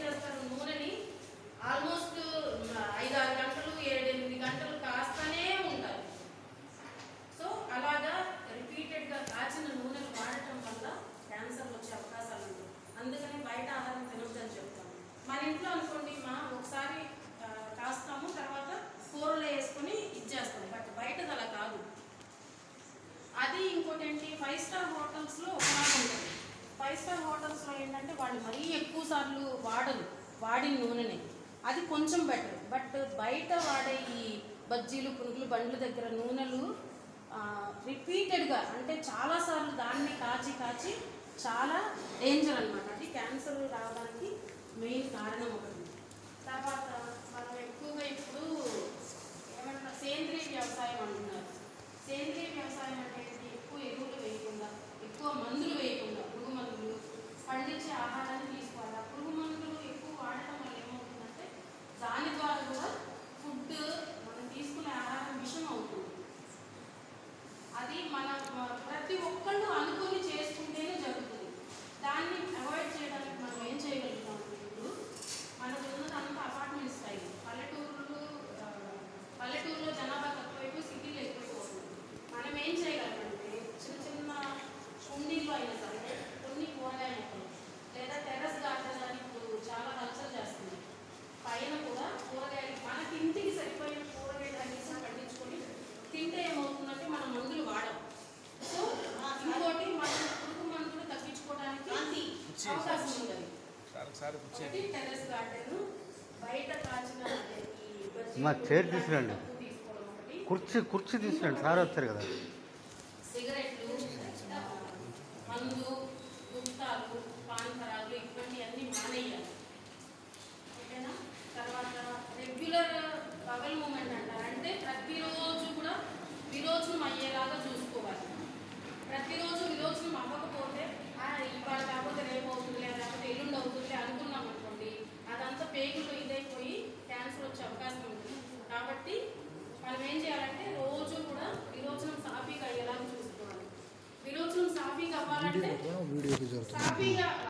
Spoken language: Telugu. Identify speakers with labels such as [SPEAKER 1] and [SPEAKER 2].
[SPEAKER 1] చేస్తారు నూనెని ఆల్మోస్ట్ ఐదు ఆరు గంటలు ఏడు ఎనిమిది గంటలు కాస్తూనే ఉంటారు సో అలాగా రిపీటెడ్గా కాచిన నూనెలు వాడటం వల్ల క్యాన్సర్ వచ్చే అవకాశాలు ఉంటాయి అందుకని బయట ఆహారం తినొద్దని చెప్తాము మన ఇంట్లో అనుకోండి మా ఒకసారి ఆ, కాస్తాము తర్వాత కూరలో వేసుకొని ఇచ్చేస్తాం బట్ బయటది అలా కాదు అది ఇంకోటి ఏంటి ఫైవ్ స్టార్ హోటల్స్లో ఒకలాగా ఉంటుంది ఫైవ్ స్టార్ హోటల్స్లో ఏంటంటే వాళ్ళు మరీ ఎక్కువ సార్లు వాడరు వాడిన నూనెని అది కొంచెం బెటర్ బట్ బయట వాడే ఈ బజ్జీలు పునుగులు బండ్ల దగ్గర నూనెలు రిపీటెడ్గా అంటే చాలాసార్లు దాన్ని కాచి కాచి చాలా డేంజర్ అనమాట అది క్యాన్సర్ రావడానికి మెయిన్ కారణం ఒకటి తర్వాత మనం ఎక్కువగా ఇప్పుడు ఏమంటారు సేంద్రీయ వ్యవసాయం అంటున్నారు సేంద్రీయ వ్యవసాయం అంటే ఏంటి? ఎక్కువ ఎరువులు వేయకుండా ఎక్కువ మందులు వేయకుండా పురుగు మందులు పండించే ఆహారాన్ని తీసుకోవాలి ఆ పురుగు మందులు ఎక్కువ వాడటం వల్ల ఏమవుతుందంటే దాని ద్వారా కూడా ఫుడ్ మనం తీసుకునే ఆహారం విషం అవుతుంది అది మన మ- ప్రతి ఒక్కళ్ళు అనుకొని చేసుకుంటేనే జరుగుతుంది దాన్ని అవాయిడ్ చేయడానికి మనం ఏం చేయగలుగుతాం అంటే ఇప్పుడు మనకు ఉన్నదంతా అపార్ట్మెంట్ స్టైల్ పల్లెటూరులు ఆ, పల్లెటూరులో జనాభా తక్కువైపు సిటీలో ఎక్కువైపోతుంది మనం ఏం చేయగలమంటే చిన్న చిన్న కుండీలు అయినా సరే కొన్ని కూరగాయ మొక్కలు లేదా టెర్రస్ గార్డెన్ అని ఇప్పుడు చాలా కల్చర్ చేస్తుంది పైన కూడా కూరగాయలు మనకి ఇంటికి సరిపోయిన కూరగాయలు కనీసం పండించుకొని తింటే ఏమవుతుందంటే మనం మందులు వాడం సో ఇంకోటి మనం పురుగు మందులు తగ్గించుకోవడానికి అవకాశం ఉంటుంది ఒకటి టెర్రస్ గార్డెన్ బయట కాచిన ఈ బజ్జీలు,
[SPEAKER 2] మా చైర్ తీసుకురండి.
[SPEAKER 1] తక్కువ తీసుకోవడం ఒకటి
[SPEAKER 2] కుర్చీ కుర్చీ తీసుకురండి సార్ వచ్చారు కదా
[SPEAKER 1] సిగరెట్లు ఆ, మందు గుప్తాలు పాన్ పరాలు ఇవన్నీ అన్నీ మానేయాలి ఓకేనా తర్వాత రెగ్యులర్ పగల్ మూమెంట్ అంటారు అంటే ప్రతిరోజు కూడా విరోచనం అయ్యేలాగా చూసుకోవాలి ప్రతిరోజు విరోచనం అవ్వకపోతే "ఆ, ఇవాళ కాకపోతే రేపు అవుతుంది లేకపోతే ఎల్లుండి అవుతుంది అనుకున్నాం అనుకోండి అదంతా పేగులు ఇదైపోయి క్యాన్సర్ వచ్చే అవకాశం ఉంటుంది కాబట్టి మనం ఏం చేయాలంటే రోజు కూడా విరోచనం సాఫీగా అయ్యేలాగా చూసుకోవాలి విరోచనం సాఫీగా అవ్వాలంటే
[SPEAKER 3] వీడియో జరుగుతుంది
[SPEAKER 1] సాఫీగా